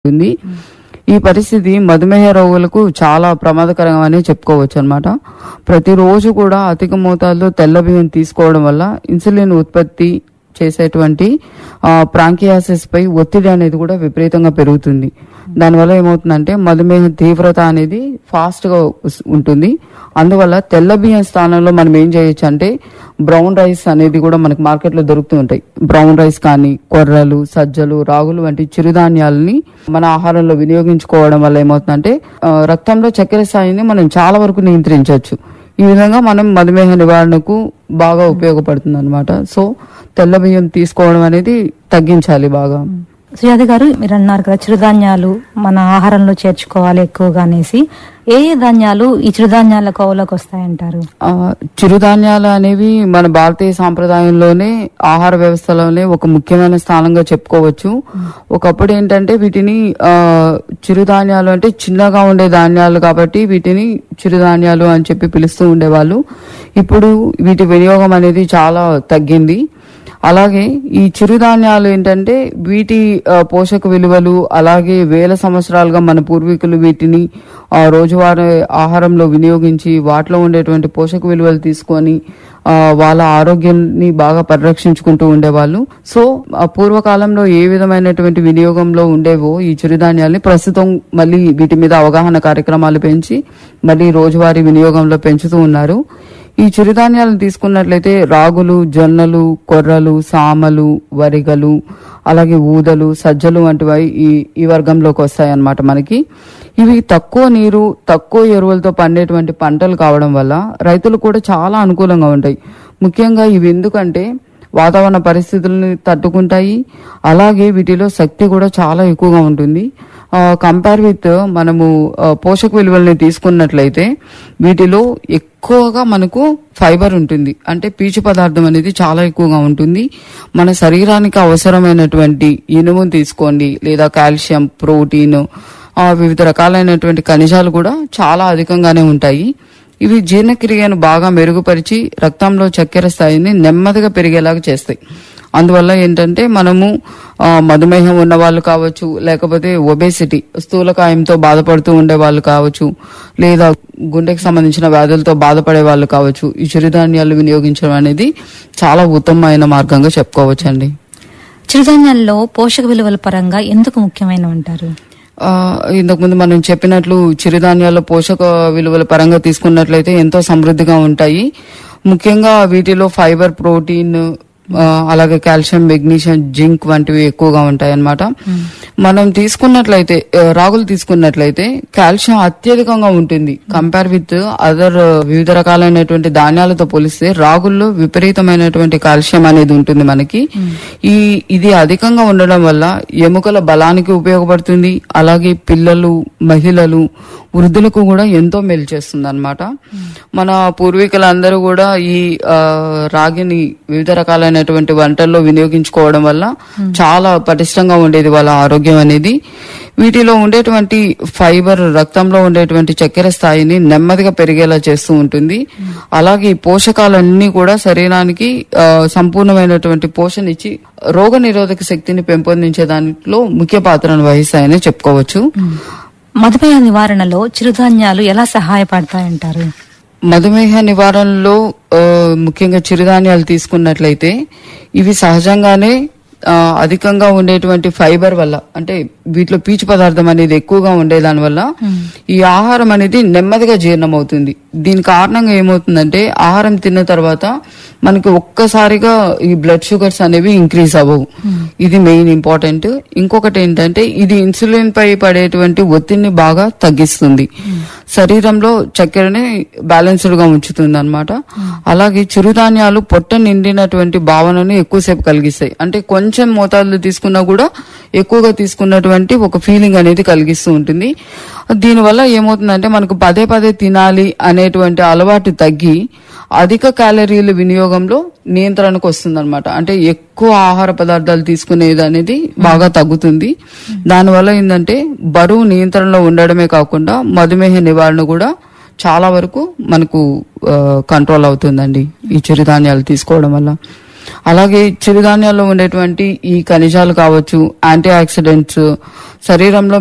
ఉంది ఈ పరిస్థితి మధుమేహ రోగులకు చాలా ప్రమాదకరమని చెప్పుకోవచ్చు అనమాట ప్రతిరోజు కూడా అధిక మోతాదులో తెల్ల బియ్యం తీసుకోవడం వల్ల ఇన్సులిన్ ఉత్పత్తి చేసేటువంటి ప్రాంకియాసిస్ పై ఒత్తిడి అనేది కూడా విపరీతంగా పెరుగుతుంది దానివల్ల ఏమవుతుందంటే మధుమేహ తీవ్రత అనేది ఫాస్ట్ గా ఉస్- ఉంటుంది అందువల్ల తెల్ల బియ్యం స్థానంలో మనం ఏం చేయొచ్చు అంటే బ్రౌన్ రైస్ అనేది కూడా మనకి మార్కెట్ లో దొరుకుతూ ఉంటాయి బ్రౌన్ రైస్ కానీ కొర్రలు సజ్జలు రాగులు వంటి చిరుధాన్యాలని మన ఆహారంలో వినియోగించుకోవడం వల్ల ఏమవుతుందంటే ఆ, రక్తంలో చక్కెర స్థాయిని మనం చాలా వరకు నియంత్రించవచ్చు ఈ విధంగా మనం మధుమేహ నివారణకు బాగా ఉపయోగపడుతుంది అనమాట సో తెల్ల బియ్యం తీసుకోవడం అనేది తగ్గించాలి బాగా సుజాత గారు మీరు అన్నారు కదా చిరుధాన్యాలు మన ఆహారంలో చేర్చుకోవాలి ఎక్కువగా అనేసి ఏ ఏ ధాన్యాలు ఈ చిరుధాన్యాల కోవలోకి వస్తాయంటారు ఆ, చిరుధాన్యాలు అనేవి మన భారతీయ సాంప్రదాయంలోనే ఆహార వ్యవస్థలోనే ఒక ముఖ్యమైన స్థానంగా చెప్పుకోవచ్చు ఒకప్పుడు ఏంటంటే వీటిని ఆ, చిరుధాన్యాలు అంటే చిన్నగా ఉండే ధాన్యాలు కాబట్టి వీటిని చిరుధాన్యాలు అని చెప్పి పిలుస్తూ ఉండేవాళ్ళు ఇప్పుడు వీటి వినియోగం అనేది చాలా తగ్గింది అలాగే ఈ చిరుధాన్యాలు ఏంటంటే వీటి ఆ, పోషక విలువలు అలాగే వేల సంవత్సరాలుగా మన పూర్వీకులు వీటిని ఆ, రోజువారీ ఆహారంలో వినియోగించి వాటిలో ఉండేటువంటి పోషక విలువలు తీసుకొని ఆ, వాళ్ళ ఆరోగ్యాన్ని బాగా పరిరక్షించుకుంటూ ఉండేవాళ్ళు సో ఆ పూర్వకాలంలో ఏ విధమైనటువంటి వినియోగంలో ఉండేవో ఈ చిరుధాన్యాల్ని ప్రస్తుతం మళ్ళీ వీటి మీద అవగాహన కార్యక్రమాలు పెంచి మళ్ళీ రోజువారీ వినియోగంలో పెంచుతూ ఉన్నారు ఈ చిరుధాన్యాలను తీసుకున్నట్లయితే రాగులు జొన్నలు కొర్రలు సామలు వరిగలు అలాగే ఊదలు సజ్జలు వంటివి ఈ ఈ వర్గంలోకి వస్తాయి అన్నమాట మనకి ఇవి తక్కువ నీరు తక్కువ ఎరువులతో పండేటువంటి పంటలు కావడం వల్ల రైతులు కూడా చాలా అనుకూలంగా ఉంటాయి ముఖ్యంగా ఇవి ఎందుకంటే వాతావరణ పరిస్థితులను తట్టుకుంటాయి అలాగే వీటిలో శక్తి కూడా చాలా ఎక్కువగా ఉంటుంది కంపేర్ విత్ మనము ఆ, పోషక విలువల్ని తీసుకున్నట్లయితే వీటిలో ఎక్కువగా మనకు ఫైబర్ ఉంటుంది అంటే పీచు పదార్థం అనేది చాలా ఎక్కువగా ఉంటుంది మన శరీరానికి అవసరమైనటువంటి ఇనుమును తీసుకోండి లేదా కాల్షియం ప్రోటీన్ ఆ, వివిధ రకాలైనటువంటి ఖనిజాలు కూడా చాలా అధికంగానే ఉంటాయి ఇవి జీర్ణక్రియను బాగా మెరుగుపరిచి రక్తంలో చక్కెర స్థాయిని నెమ్మదిగా పెరిగేలాగా చేస్తాయి అందువల్ల ఏంటంటే మనము ఆ, మధుమేహం ఉన్న వాళ్ళు కావచ్చు లేకపోతే ఒబేసిటీ స్థూలకాయంతో బాధపడుతూ ఉండే వాళ్ళు కావచ్చు లేదా గుండెకి సంబంధించిన వ్యాధులతో బాధపడే వాళ్ళు కావచ్చు ఈ చిరుధాన్యాలు వినియోగించడం అనేది చాలా ఉత్తమమైన మార్గంగా చెప్పుకోవచ్చండి చిరుధాన్యాల్లో పోషక విలువల పరంగా ఎందుకు ముఖ్యమైన అంటారు ఆ, ఇంతకుముందు మనం చెప్పినట్లు చిరుధాన్యాల పోషక విలువల పరంగా తీసుకున్నట్లయితే ఎంతో సమృద్ధిగా ఉంటాయి ముఖ్యంగా వీటిలో ఫైబర్ ప్రోటీన్ ఆ, అలాగే కాల్షియం మెగ్నీషియం జింక్ వంటివి ఎక్కువగా ఉంటాయి అన్నమాట మనం తీసుకున్నట్లయితే ఆ, రాగులు తీసుకున్నట్లయితే కాల్షియం అత్యధికంగా ఉంటుంది కంపేర్ విత్ అదర్ వివిధ రకాలైనటువంటి ధాన్యాలతో పోలిస్తే రాగుల్లో విపరీతమైనటువంటి కాల్షియం అనేది ఉంటుంది మనకి ఈ ఇది అధికంగా ఉండడం వల్ల ఎముకల బలానికి ఉపయోగపడుతుంది అలాగే పిల్లలు మహిళలు వృద్ధులకు కూడా ఎంతో మేలు చేస్తుంది అనమాట మన పూర్వీకులందరూ కూడా ఈ ఆ, రాగిని వివిధ రకాలైనటువంటి వంటల్లో వినియోగించుకోవడం వల్ల చాలా పటిష్టంగా ఉండేది వాళ్ళ ఆరోగ్యం అనేది వీటిలో ఉండేటువంటి ఫైబర్ రక్తంలో ఉండేటువంటి చక్కెర స్థాయిని నెమ్మదిగా పెరిగేలా చేస్తూ ఉంటుంది అలాగే ఈ పోషకాలన్నీ కూడా శరీరానికి ఆ, సంపూర్ణమైనటువంటి పోషణ ఇచ్చి రోగ నిరోధక శక్తిని పెంపొందించే దాంట్లో ముఖ్య పాత్రను వహిస్తాయని చెప్పుకోవచ్చు మధుమేహ నివారణలో చిరుధాన్యాలు ఎలా సహాయపడతాయంటారు మధుమేహ నివారణలో ఆ, ముఖ్యంగా చిరుధాన్యాలు తీసుకున్నట్లయితే ఇవి సహజంగానే ఆ, అధికంగా ఉండేటువంటి ఫైబర్ వల్ల అంటే వీటిలో పీచు పదార్థం అనేది ఎక్కువగా ఉండే దాని వల్ల ఈ ఆహారం అనేది నెమ్మదిగా జీర్ణం అవుతుంది దీని కారణంగా ఏమవుతుందంటే ఆహారం తిన్న తర్వాత మనకి ఒక్కసారిగా ఈ బ్లడ్ షుగర్స్ అనేవి ఇంక్రీజ్ అవ్వవు ఇది మెయిన్ ఇంపార్టెంట్ ఇంకొకటి ఏంటంటే ఇది ఇన్సులిన్ పై పడేటువంటి ఒత్తిడిని బాగా తగ్గిస్తుంది శరీరంలో చక్కెరని బ్యాలెన్స్డ్ గా ఉంచుతుంది అనమాట అలాగే చిరుధాన్యాలు పొట్ట నిండినటువంటి భావనను ఎక్కువసేపు కలిగిస్తాయి అంటే కొంచెం మోతాదులు తీసుకున్నా కూడా ఎక్కువగా తీసుకున్నటువంటి ఒక ఫీలింగ్ అనేది కలిగిస్తూ ఉంటుంది దీనివల్ల ఏమవుతుందంటే మనకు పదే పదే తినాలి అనేటువంటి అలవాటు తగ్గి అధిక క్యాలరీల వినియోగంలో నియంత్రణకు వస్తుంది అంటే ఎక్కువ ఆహార పదార్థాలు తీసుకునేది అనేది బాగా తగ్గుతుంది దానివల్ల ఏంటంటే బరువు నియంత్రణలో ఉండడమే కాకుండా మధుమేహ నివారణ కూడా చాలా వరకు మనకు కంట్రోల్ అవుతుందండి ఈ చిరుధాన్యాలు తీసుకోవడం వల్ల అలాగే చిరుధాన్యాల్లో ఉండేటువంటి ఈ ఖనిజాలు కావచ్చు యాంటీ ఆక్సిడెంట్స్ శరీరంలో